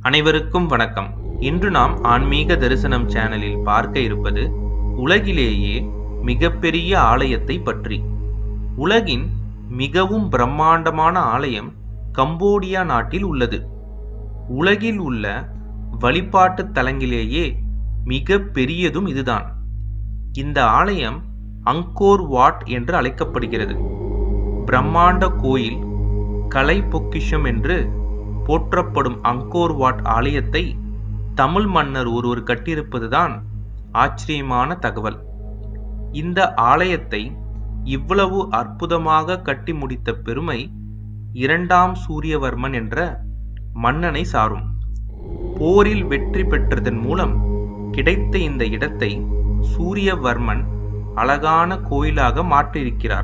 அனைவருக்கும் வணக்கம் இன்று நாம் ஆன்மீக தரிசனம் சேனலில் பார்க்க இருப்பது உலகிலேயே மிகப்பெரிய ஆலயத்தை பற்றி உலகின் மிகவும் பிரம்மாண்டமான ஆலயம் கம்போடியா நாட்டில் உள்ளது உலகில் உள்ள வழிபாட்டு தலங்களிலேயே மிக பெரியதும் இதுதான் இந்த ஆலயம் அங்கோர் வாட் என்று அழைக்கப்படுகிறது பிரம்மாண்ட கோயில் கலை பொக்கிஷம் என்று போற்றப்படும் அங்கோர் வாட் ஆலயத்தை தமிழ் மன்னர் ஒருவர் கட்டியிருப்பதுதான் ஆச்சரியமான தகவல் இந்த ஆலயத்தை இவ்வளவு அற்புதமாக கட்டி முடித்த பெருமை இரண்டாம் சூரியவர்மன் என்ற மன்னனை சாரும் போரில் வெற்றி பெற்றதன் மூலம் கிடைத்த இந்த இடத்தை சூரியவர்மன் அழகான கோயிலாக மாற்றியிருக்கிறார்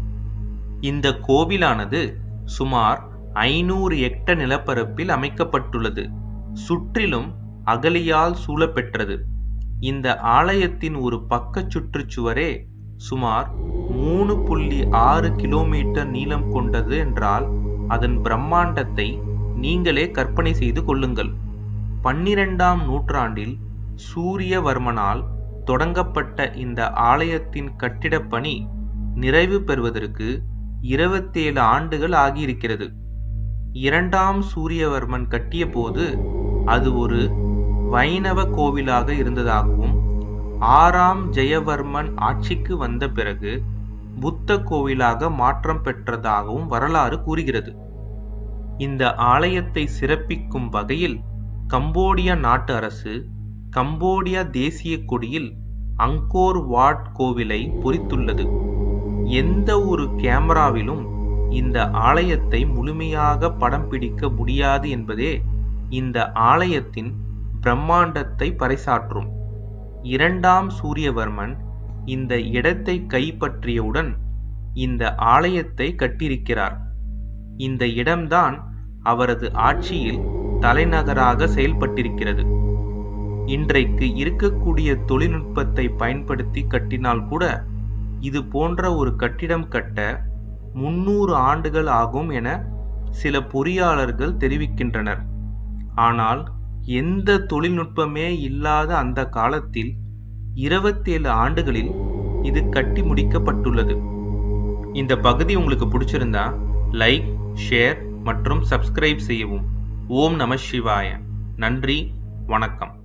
இந்த கோவிலானது சுமார் ஐநூறு ஹெக்டர் நிலப்பரப்பில் அமைக்கப்பட்டுள்ளது சுற்றிலும் அகலியால் சூழப்பெற்றது இந்த ஆலயத்தின் ஒரு பக்க சுற்றுச்சுவரே சுமார் மூணு புள்ளி ஆறு கிலோமீட்டர் நீளம் கொண்டது என்றால் அதன் பிரம்மாண்டத்தை நீங்களே கற்பனை செய்து கொள்ளுங்கள் பன்னிரெண்டாம் நூற்றாண்டில் சூரியவர்மனால் தொடங்கப்பட்ட இந்த ஆலயத்தின் கட்டிடப் பணி நிறைவு பெறுவதற்கு இருபத்தேழு ஆண்டுகள் ஆகியிருக்கிறது இரண்டாம் சூரியவர்மன் கட்டிய போது அது ஒரு வைணவ கோவிலாக இருந்ததாகவும் ஆறாம் ஜெயவர்மன் ஆட்சிக்கு வந்த பிறகு புத்த கோவிலாக மாற்றம் பெற்றதாகவும் வரலாறு கூறுகிறது இந்த ஆலயத்தை சிறப்பிக்கும் வகையில் கம்போடியா நாட்டு அரசு கம்போடியா தேசிய கொடியில் அங்கோர் வாட் கோவிலை பொறித்துள்ளது எந்த ஒரு கேமராவிலும் இந்த ஆலயத்தை முழுமையாக படம் பிடிக்க முடியாது என்பதே இந்த ஆலயத்தின் பிரம்மாண்டத்தை பறைசாற்றும் இரண்டாம் சூரியவர்மன் இந்த இடத்தை கைப்பற்றியவுடன் இந்த ஆலயத்தை கட்டியிருக்கிறார் இந்த இடம்தான் அவரது ஆட்சியில் தலைநகராக செயல்பட்டிருக்கிறது இன்றைக்கு இருக்கக்கூடிய தொழில்நுட்பத்தை பயன்படுத்தி கட்டினால் கூட இது போன்ற ஒரு கட்டிடம் கட்ட முன்னூறு ஆண்டுகள் ஆகும் என சில பொறியாளர்கள் தெரிவிக்கின்றனர் ஆனால் எந்த தொழில்நுட்பமே இல்லாத அந்த காலத்தில் இருபத்தேழு ஆண்டுகளில் இது கட்டி முடிக்கப்பட்டுள்ளது இந்த பகுதி உங்களுக்கு பிடிச்சிருந்தா லைக் ஷேர் மற்றும் சப்ஸ்கிரைப் செய்யவும் ஓம் நம சிவாய நன்றி வணக்கம்